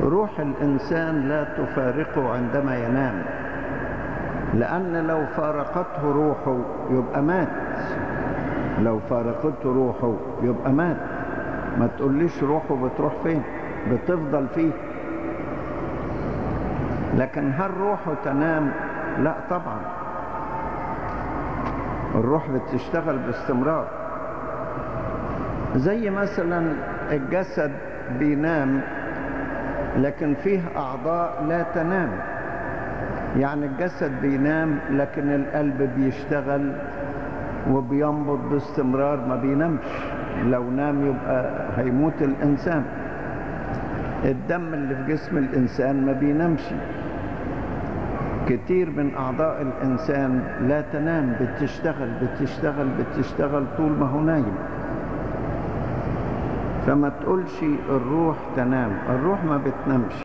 روح الإنسان لا تفارقه عندما ينام لأن لو فارقته روحه يبقى مات لو فارقته روحه يبقى مات ما تقوليش روحه بتروح فين بتفضل فيه لكن هل روحه تنام لا طبعا الروح بتشتغل باستمرار زي مثلا الجسد بينام لكن فيه أعضاء لا تنام يعني الجسد بينام لكن القلب بيشتغل وبينبض باستمرار ما بينامش لو نام يبقى هيموت الإنسان الدم اللي في جسم الإنسان ما بينامش كتير من أعضاء الإنسان لا تنام بتشتغل بتشتغل بتشتغل طول ما هو نايم فما تقولش الروح تنام الروح ما بتنامش